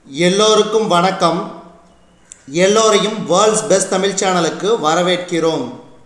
எல்லோருக்கும் வணக்கம் எல்லோரையும் வேர்ல்ட்ஸ் பெஸ்ட் தமிழ் சேனலுக்கு வரவேற்கிறோம்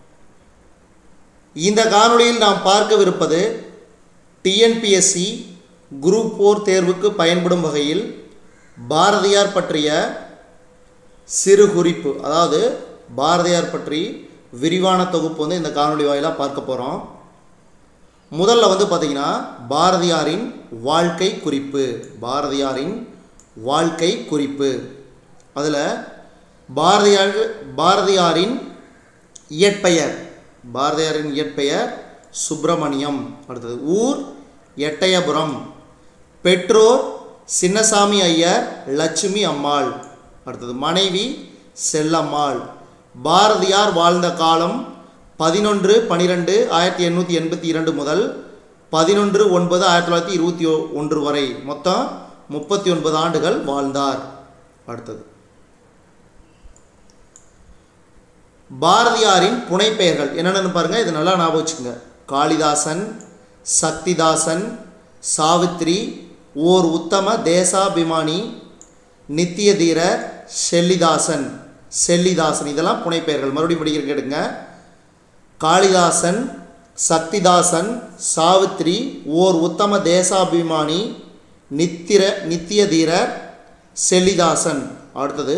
இந்த காணொளியில் நாம் பார்க்கவிருப்பது டிஎன்பிஎஸ்சி குரூப் ஃபோர் தேர்வுக்கு பயன்படும் வகையில் பாரதியார் பற்றிய சிறு குறிப்பு அதாவது பாரதியார் பற்றி விரிவான தொகுப்பு வந்து இந்த காணொளி வாயிலாக பார்க்க போகிறோம் முதல்ல வந்து பார்த்தீங்கன்னா பாரதியாரின் வாழ்க்கை குறிப்பு பாரதியாரின் வாழ்க்கை குறிப்பு அதில் பாரதியார் பாரதியாரின் இயற்பெயர் பாரதியாரின் இயற்பெயர் சுப்பிரமணியம் அடுத்தது ஊர் எட்டயபுரம் பெற்றோர் சின்னசாமி ஐயர் லட்சுமி அம்மாள் அடுத்தது மனைவி செல்லம்மாள் பாரதியார் வாழ்ந்த காலம் பதினொன்று பனிரெண்டு ஆயிரத்தி எண்ணூற்றி எண்பத்தி இரண்டு முதல் பதினொன்று ஒன்பது ஆயிரத்தி தொள்ளாயிரத்தி இருபத்தி ஒன்று வரை மொத்தம் முப்பத்தி ஒன்பது ஆண்டுகள் வாழ்ந்தார் அடுத்தது பாரதியாரின் புனைப்பெயர்கள் என்னென்னு பாருங்க இது நல்லா ஞாபகம் வச்சுக்கோங்க காளிதாசன் சக்திதாசன் சாவித்ரி ஓர் உத்தம தேசாபிமானி நித்திய தீரர் செல்லிதாசன் செல்லிதாசன் இதெல்லாம் புனைப்பெயர்கள் மறுபடியும் படிக்கிற கேடுங்க காளிதாசன் சக்திதாசன் சாவித்ரி ஓர் உத்தம தேசாபிமானி நித்திர நித்திய தீரர் செல்லிதாசன் அடுத்தது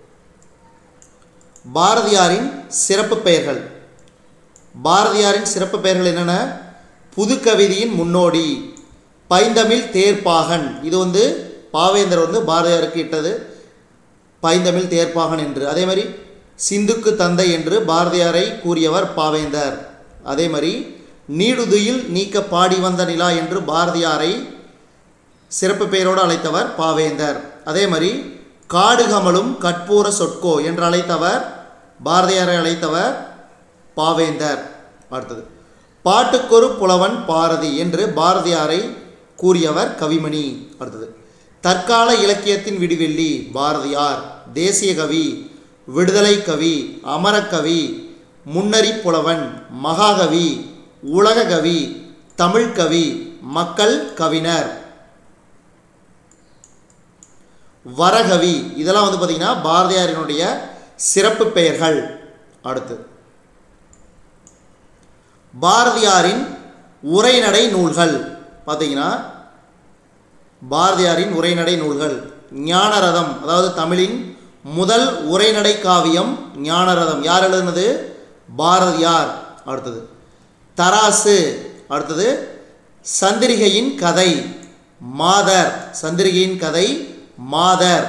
பாரதியாரின் சிறப்பு பெயர்கள் பாரதியாரின் சிறப்பு பெயர்கள் என்னென்ன புதுக்கவிதையின் முன்னோடி பைந்தமிழ் தேர்ப்பாகன் இது வந்து பாவேந்தர் வந்து பாரதியாருக்கு இட்டது பைந்தமிழ் தேர்ப்பாகன் என்று அதே மாதிரி சிந்துக்கு தந்தை என்று பாரதியாரை கூறியவர் பாவேந்தர் அதே மாதிரி நீடுதுயில் நீக்க பாடி வந்த நிலா என்று பாரதியாரை சிறப்பு பெயரோடு அழைத்தவர் பாவேந்தர் அதே மாதிரி காடுகமலும் கற்பூர சொட்கோ என்று அழைத்தவர் பாரதியாரை அழைத்தவர் பாவேந்தர் அடுத்தது பாட்டுக்கொரு புலவன் பாரதி என்று பாரதியாரை கூறியவர் கவிமணி அடுத்தது தற்கால இலக்கியத்தின் விடிவெள்ளி பாரதியார் தேசிய கவி விடுதலை கவி அமரக்கவி முன்னறி புலவன் மகாகவி உலக கவி தமிழ்கவி மக்கள் கவிஞர் வரகவி இதெல்லாம் வந்து பார்த்திங்கன்னா பாரதியாரினுடைய சிறப்பு பெயர்கள் அடுத்து பாரதியாரின் உரைநடை நூல்கள் பார்த்தீங்கன்னா பாரதியாரின் உரைநடை நூல்கள் ஞானரதம் அதாவது தமிழின் முதல் உரைநடை காவியம் ஞானரதம் யார் எழுதுனது பாரதியார் அடுத்தது தராசு அடுத்தது சந்திரிகையின் கதை மாதர் சந்திரிகையின் கதை மாதர்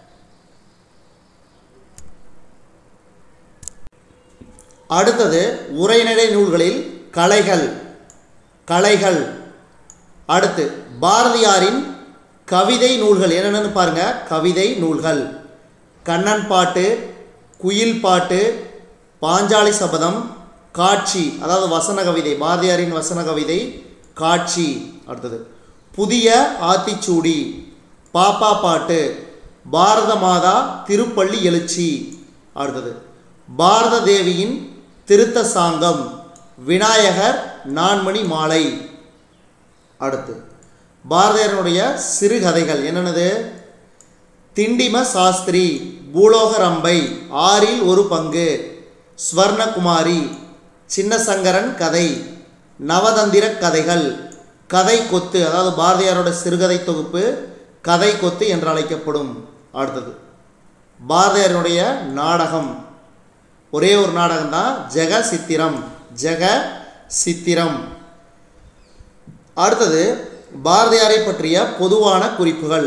அடுத்தது உரைநடை நூல்களில் கலைகள் கலைகள் அடுத்து பாரதியாரின் கவிதை நூல்கள் என்னென்னு பாருங்க கவிதை நூல்கள் கண்ணன் பாட்டு குயில் பாட்டு பாஞ்சாலி சபதம் காட்சி அதாவது வசன கவிதை பாரதியாரின் வசன கவிதை காட்சி அடுத்தது புதிய ஆத்திச்சூடி பாப்பா பாட்டு பாரத மாதா திருப்பள்ளி எழுச்சி அடுத்தது பாரத தேவியின் திருத்த சாங்கம் விநாயகர் நான்மணி மாலை அடுத்து பாரதியாரனுடைய சிறுகதைகள் என்னென்னது திண்டிம சாஸ்திரி பூலோகரம்பை ஆறில் ஒரு பங்கு ஸ்வர்ணகுமாரி சின்னசங்கரன் கதை நவதந்திர கதைகள் கதை கொத்து அதாவது பாரதியாரோட சிறுகதை தொகுப்பு கதை கொத்து என்று அழைக்கப்படும் அடுத்தது பாரதியாரினுடைய நாடகம் ஒரே ஒரு நாடகம் தான் ஜெக சித்திரம் ஜெக சித்திரம் அடுத்தது பாரதியாரை பற்றிய பொதுவான குறிப்புகள்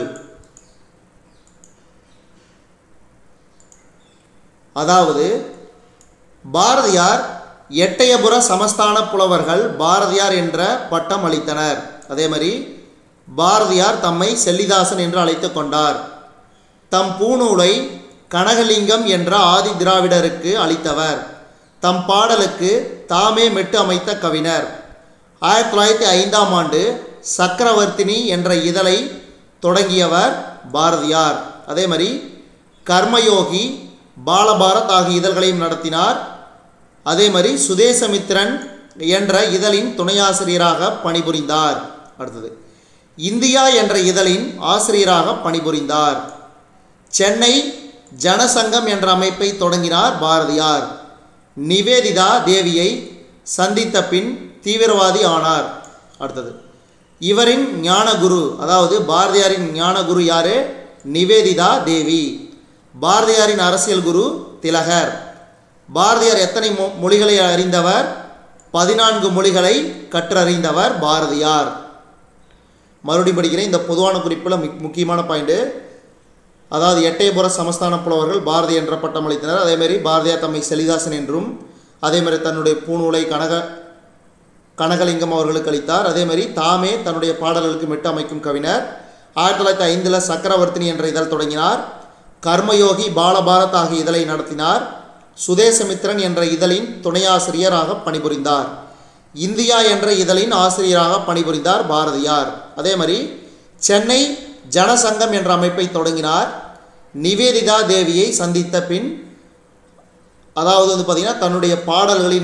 அதாவது பாரதியார் எட்டயபுர சமஸ்தான புலவர்கள் பாரதியார் என்ற பட்டம் அளித்தனர் அதே மாதிரி பாரதியார் தம்மை செல்லிதாசன் என்று அழைத்து கொண்டார் தம் பூநூலை கனகலிங்கம் என்ற ஆதி திராவிடருக்கு அளித்தவர் தம் பாடலுக்கு தாமே மெட்டு அமைத்த கவிஞர் ஆயிரத்தி தொள்ளாயிரத்தி ஐந்தாம் ஆண்டு சக்கரவர்த்தினி என்ற இதழை தொடங்கியவர் பாரதியார் அதே மாதிரி கர்மயோகி பாலபாரத் ஆகிய இதழ்களையும் நடத்தினார் அதே மாதிரி சுதேசமித்ரன் என்ற இதழின் துணையாசிரியராக பணிபுரிந்தார் அடுத்தது இந்தியா என்ற இதழின் ஆசிரியராக பணிபுரிந்தார் சென்னை ஜனசங்கம் என்ற அமைப்பை தொடங்கினார் பாரதியார் நிவேதிதா தேவியை சந்தித்த பின் தீவிரவாதி ஆனார் அடுத்தது இவரின் ஞானகுரு அதாவது பாரதியாரின் ஞானகுரு யாரு நிவேதிதா தேவி பாரதியாரின் அரசியல் குரு திலகர் பாரதியார் எத்தனை மொ மொழிகளை அறிந்தவர் பதினான்கு மொழிகளை கற்றறிந்தவர் பாரதியார் மறுபடியும் படிக்கிறேன் இந்த பொதுவான குறிப்பில் மிக் முக்கியமான பாயிண்ட்டு அதாவது எட்டயபுர சமஸ்தான புலவர்கள் பாரதி என்ற பட்டம் அளித்தனர் அதேமாரி பாரதியார் தம்மை செலிதாசன் என்றும் அதேமாதிரி தன்னுடைய பூநூலை கனக கனகலிங்கம் அவர்களுக்கு அளித்தார் அதேமாதிரி தாமே தன்னுடைய பாடல்களுக்கு மெட்டு அமைக்கும் கவிஞர் ஆயிரத்தி தொள்ளாயிரத்தி ஐந்தில் சக்கரவர்த்தினி என்ற இதழ் தொடங்கினார் கர்மயோகி பாலபாரத் ஆகிய இதழை நடத்தினார் சுதேசமித்திரன் என்ற இதழின் துணையாசிரியராக பணிபுரிந்தார் இந்தியா என்ற இதழின் ஆசிரியராக பணிபுரிந்தார் பாரதியார் அதே மாதிரி சென்னை ஜனசங்கம் என்ற அமைப்பை தொடங்கினார் நிவேதிதா தேவியை சந்தித்த பின் அதாவது வந்து பார்த்திங்கன்னா தன்னுடைய பாடல்களின்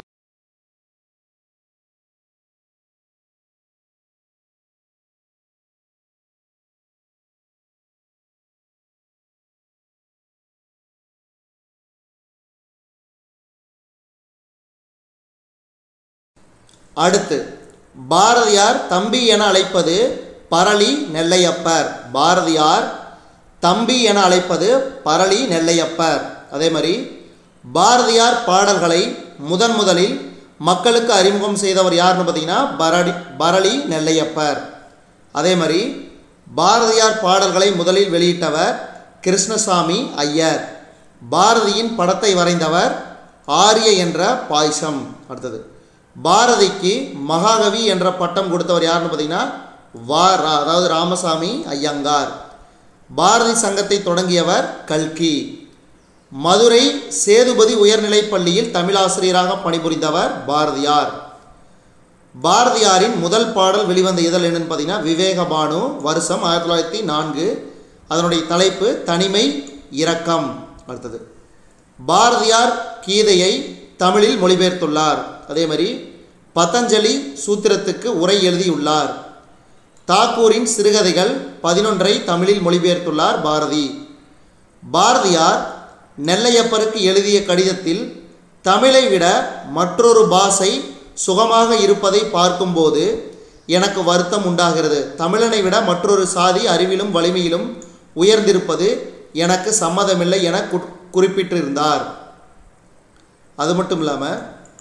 அடுத்து பாரதியார் தம்பி என அழைப்பது பரளி நெல்லையப்பர் பாரதியார் தம்பி என அழைப்பது பரளி நெல்லையப்பர் அதே மாதிரி பாரதியார் பாடல்களை முதன் முதலில் மக்களுக்கு அறிமுகம் செய்தவர் யாருன்னு பார்த்தீங்கன்னா பரடி பரளி நெல்லையப்பர் அதே மாதிரி பாரதியார் பாடல்களை முதலில் வெளியிட்டவர் கிருஷ்ணசாமி ஐயர் பாரதியின் படத்தை வரைந்தவர் ஆரிய என்ற பாய்சம் அடுத்தது பாரதிக்கு மகாகவி என்ற பட்டம் கொடுத்தவர் யாருன்னு பார்த்தீங்கன்னா வா ரா அதாவது ராமசாமி ஐயங்கார் பாரதி சங்கத்தை தொடங்கியவர் கல்கி மதுரை சேதுபதி உயர்நிலைப் பள்ளியில் தமிழாசிரியராக பணிபுரிந்தவர் பாரதியார் பாரதியாரின் முதல் பாடல் வெளிவந்த இதழ் என்னன்னு பார்த்தீங்கன்னா விவேகபானு வருஷம் ஆயிரத்தி தொள்ளாயிரத்தி நான்கு அதனுடைய தலைப்பு தனிமை இரக்கம் அடுத்தது பாரதியார் கீதையை தமிழில் மொழிபெயர்த்துள்ளார் அதே மாதிரி பதஞ்சலி சூத்திரத்துக்கு உரை எழுதியுள்ளார் தாக்கூரின் சிறுகதைகள் பதினொன்றை தமிழில் மொழிபெயர்த்துள்ளார் பாரதி பாரதியார் நெல்லையப்பருக்கு எழுதிய கடிதத்தில் தமிழை விட மற்றொரு பாஷை சுகமாக இருப்பதை பார்க்கும்போது எனக்கு வருத்தம் உண்டாகிறது தமிழனை விட மற்றொரு சாதி அறிவிலும் வலிமையிலும் உயர்ந்திருப்பது எனக்கு சம்மதமில்லை என கு- குறிப்பிட்டிருந்தார் அது மட்டும் இல்லாமல்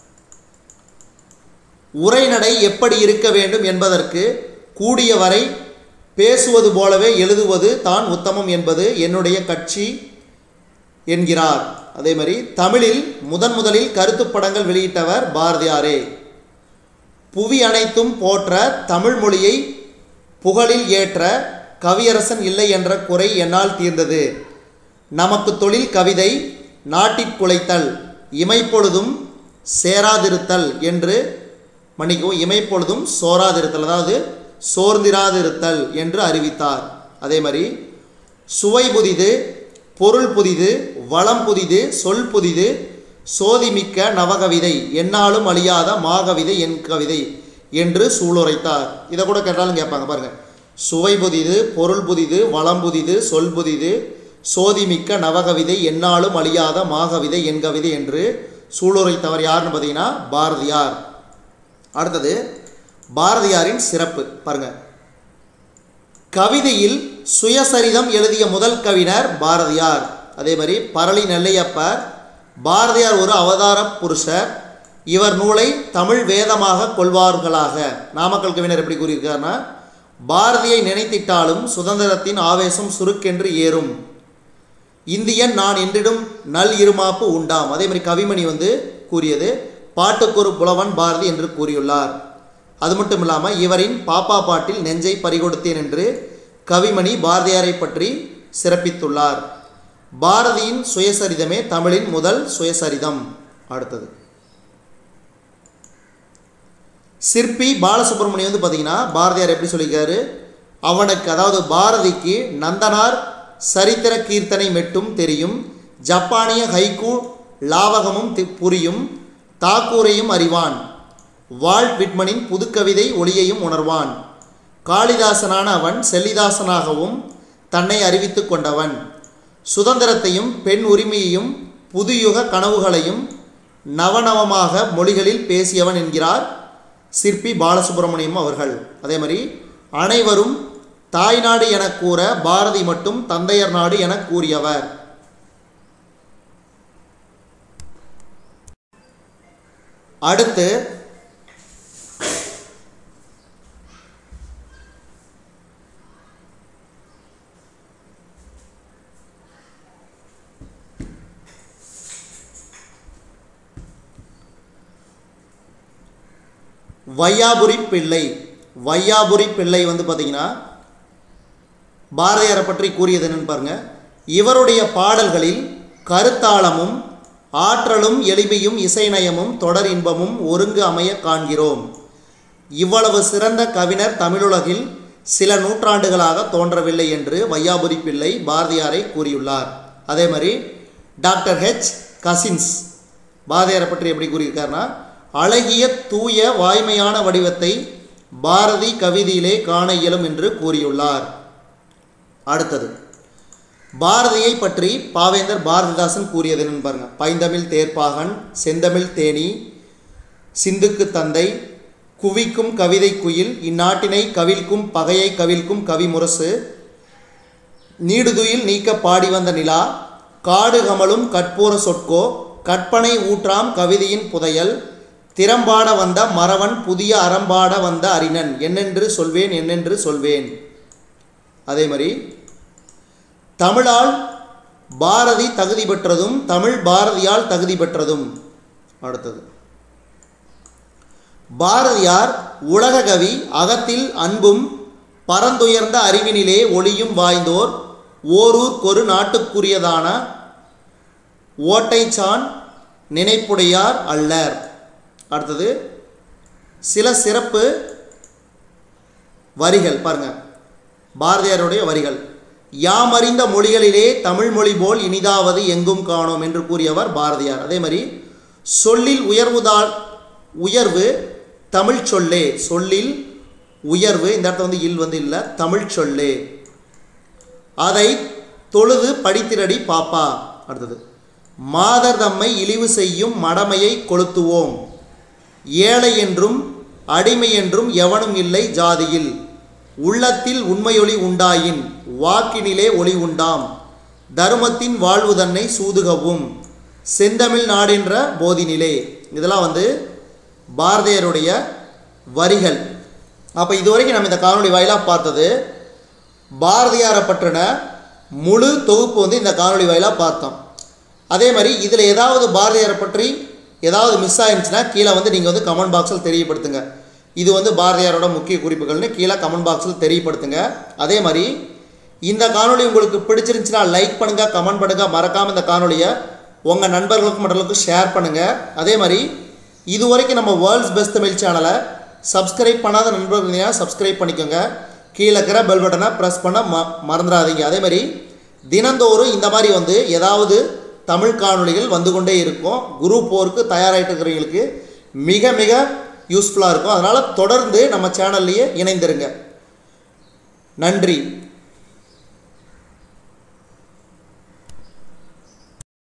உரைநடை எப்படி இருக்க வேண்டும் என்பதற்கு கூடிய வரை பேசுவது போலவே எழுதுவது தான் உத்தமம் என்பது என்னுடைய கட்சி என்கிறார் அதே மாதிரி தமிழில் முதன் முதலில் கருத்துப் படங்கள் வெளியிட்டவர் பாரதியாரே புவி அனைத்தும் போற்ற தமிழ் மொழியை புகழில் ஏற்ற கவியரசன் இல்லை என்ற குறை என்னால் தீர்ந்தது நமக்கு தொழில் கவிதை நாட்டிற்குலைத்தல் இமைப்பொழுதும் சேராதிருத்தல் என்று மன்னிக்கவும் இமைப்பொழுதும் சோராதிருத்தல் அதாவது சோர்ந்திராதிருத்தல் என்று அறிவித்தார் அதே மாதிரி சுவை புதிது பொருள் புதிது வளம் புதிது சொல் புதிது சோதிமிக்க நவகவிதை என்னாலும் அழியாத மாகவிதை என் கவிதை என்று சூளுரைத்தார் இதை கூட கேட்டாலும் கேட்பாங்க பாருங்க சுவை புதிது பொருள் புதிது வளம் புதிது சொல் புதிது சோதிமிக்க நவகவிதை என்னாலும் அழியாத மாகவிதை என் கவிதை என்று சூளுரைத்தவர் யாருன்னு பார்த்தீங்கன்னா பாரதியார் அடுத்தது பாரதியாரின் சிறப்பு பாருங்க கவிதையில் சுயசரிதம் எழுதிய முதல் கவிஞர் பாரதியார் அதே மாதிரி பரளி நெல்லையப்பர் பாரதியார் ஒரு அவதார புருஷர் இவர் நூலை தமிழ் வேதமாக கொள்வார்களாக நாமக்கல் கவிஞர் எப்படி கூறியிருக்காருன்னா பாரதியை நினைத்திட்டாலும் சுதந்திரத்தின் ஆவேசம் சுருக்கென்று ஏறும் இந்தியன் நான் என்றிடும் நல் இருமாப்பு உண்டாம் அதே மாதிரி கவிமணி வந்து கூறியது பாட்டுக்கொரு புலவன் பாரதி என்று கூறியுள்ளார் அது மட்டும் இல்லாமல் இவரின் பாப்பா பாட்டில் நெஞ்சை பறிகொடுத்தேன் என்று கவிமணி பாரதியாரை பற்றி சிறப்பித்துள்ளார் பாரதியின் சுயசரிதமே தமிழின் முதல் சுயசரிதம் அடுத்தது சிற்பி பாலசுப்ரமணியம் வந்து பார்த்தீங்கன்னா பாரதியார் எப்படி சொல்லியிருக்காரு அவனுக்கு அதாவது பாரதிக்கு நந்தனார் சரித்திர கீர்த்தனை மெட்டும் தெரியும் ஜப்பானிய ஹைக்கூ லாவகமும் தி- புரியும் தாக்கூரையும் அறிவான் வால்ட் விட்மனின் புதுக்கவிதை ஒளியையும் உணர்வான் காளிதாசனான அவன் செல்லிதாசனாகவும் தன்னை அறிவித்துக் கொண்டவன் சுதந்திரத்தையும் பெண் உரிமையையும் புதுயுக கனவுகளையும் நவநவமாக மொழிகளில் பேசியவன் என்கிறார் சிற்பி பாலசுப்ரமணியம் அவர்கள் அதே மாதிரி அனைவரும் தாய்நாடு என கூற பாரதி மட்டும் தந்தையர் நாடு என கூறியவர் அடுத்து வையாபுரி பிள்ளை வையாபுரி பிள்ளை வந்து பார்த்தீங்கன்னா பாரதியாரை பற்றி கூறியது என்னன்னு பாருங்க இவருடைய பாடல்களில் கருத்தாளமும் ஆற்றலும் எளிமையும் இசைநயமும் தொடர் இன்பமும் ஒருங்கு அமைய காண்கிறோம் இவ்வளவு சிறந்த கவிஞர் தமிழுலகில் சில நூற்றாண்டுகளாக தோன்றவில்லை என்று வையாபுரி பிள்ளை பாரதியாரை கூறியுள்ளார் அதே மாதிரி டாக்டர் ஹெச் கசின்ஸ் பாரதியாரை பற்றி எப்படி கூறியிருக்காருன்னா அழகிய தூய வாய்மையான வடிவத்தை பாரதி கவிதையிலே காண இயலும் என்று கூறியுள்ளார் அடுத்தது பாரதியை பற்றி பாவேந்தர் பாரதிதாசன் கூறியது என்னன்னு பாருங்க பைந்தமிழ் தேர்ப்பாகன் செந்தமிழ் தேனி சிந்துக்கு தந்தை குவிக்கும் கவிதை குயில் இந்நாட்டினை கவிழ்க்கும் பகையை கவிழ்க்கும் கவிமுரசு நீடுதுயில் நீக்க பாடி வந்த நிலா காடு கமலும் கற்பூர சொற்கோ கற்பனை ஊற்றாம் கவிதையின் புதையல் திறம்பாட வந்த மறவன் புதிய அறம்பாட வந்த அறிஞன் என்னென்று சொல்வேன் என்னென்று சொல்வேன் அதே மாதிரி தமிழால் பாரதி தகுதி பெற்றதும் தமிழ் பாரதியால் தகுதி பெற்றதும் அடுத்தது பாரதியார் உலக கவி அகத்தில் அன்பும் பரந்துயர்ந்த அறிவினிலே ஒளியும் வாய்ந்தோர் ஓரூர்க்கொரு நாட்டுக்குரியதான ஓட்டைச்சான் நினைப்புடையார் அல்லர் அடுத்தது சில சிறப்பு வரிகள் பாருங்க பாரதியாருடைய வரிகள் யாமறிந்த மொழிகளிலே தமிழ் மொழி போல் இனிதாவது எங்கும் காணோம் என்று கூறியவர் பாரதியார் அதே மாதிரி சொல்லில் உயர்வுதால் உயர்வு தமிழ் சொல்லே சொல்லில் உயர்வு இந்த இடத்துல வந்து இல் வந்து இல்லை தமிழ் சொல்லே அதை தொழுது படித்திரடி பாப்பா அடுத்தது மாதர் தம்மை இழிவு செய்யும் மடமையை கொளுத்துவோம் ஏழை என்றும் அடிமை என்றும் எவனும் இல்லை ஜாதியில் உள்ளத்தில் உண்மையொளி உண்டாயின் வாக்கினிலே ஒளி உண்டாம் தருமத்தின் வாழ்வு தன்னை சூதுகவும் செந்தமிழ் நாடென்ற போதினிலே இதெல்லாம் வந்து பாரதியாருடைய வரிகள் அப்போ இதுவரைக்கும் நம்ம இந்த காணொளி வாயிலாக பார்த்தது பாரதியாரை பற்றின முழு தொகுப்பு வந்து இந்த காணொளி வாயிலாக பார்த்தோம் அதே மாதிரி இதில் ஏதாவது பாரதியாரை பற்றி ஏதாவது மிஸ் ஆயிருந்துச்சுன்னா கீழே வந்து நீங்கள் வந்து கமெண்ட் பாக்ஸில் தெரியப்படுத்துங்க இது வந்து பாரதியாரோட முக்கிய குறிப்புகள்னு கீழே கமெண்ட் பாக்ஸில் தெரியப்படுத்துங்க அதே மாதிரி இந்த காணொளி உங்களுக்கு பிடிச்சிருந்துச்சுன்னா லைக் பண்ணுங்கள் கமெண்ட் பண்ணுங்கள் மறக்காமல் இந்த காணொளியை உங்கள் நண்பர்களுக்கும் மற்றவர்களுக்கும் ஷேர் பண்ணுங்கள் அதே மாதிரி இது வரைக்கும் நம்ம வேர்ல்ட்ஸ் பெஸ்ட் தமிழ் சேனலை சப்ஸ்கிரைப் பண்ணாத நண்பர்கள் இருந்தீங்கன்னா சப்ஸ்கிரைப் பண்ணிக்கோங்க கீழே இருக்கிற பெல் பட்டனை ப்ரெஸ் பண்ண ம மறந்துடாதீங்க அதே மாதிரி தினந்தோறும் இந்த மாதிரி வந்து ஏதாவது தமிழ் காணொளிகள் வந்து கொண்டே இருக்கும் குரு போருக்கு தயாராகிட்டு இருக்கிறவங்களுக்கு மிக மிக யூஸ்ஃபுல்லாக இருக்கும் அதனால் தொடர்ந்து நம்ம சேனல்லையே இணைந்திருங்க நன்றி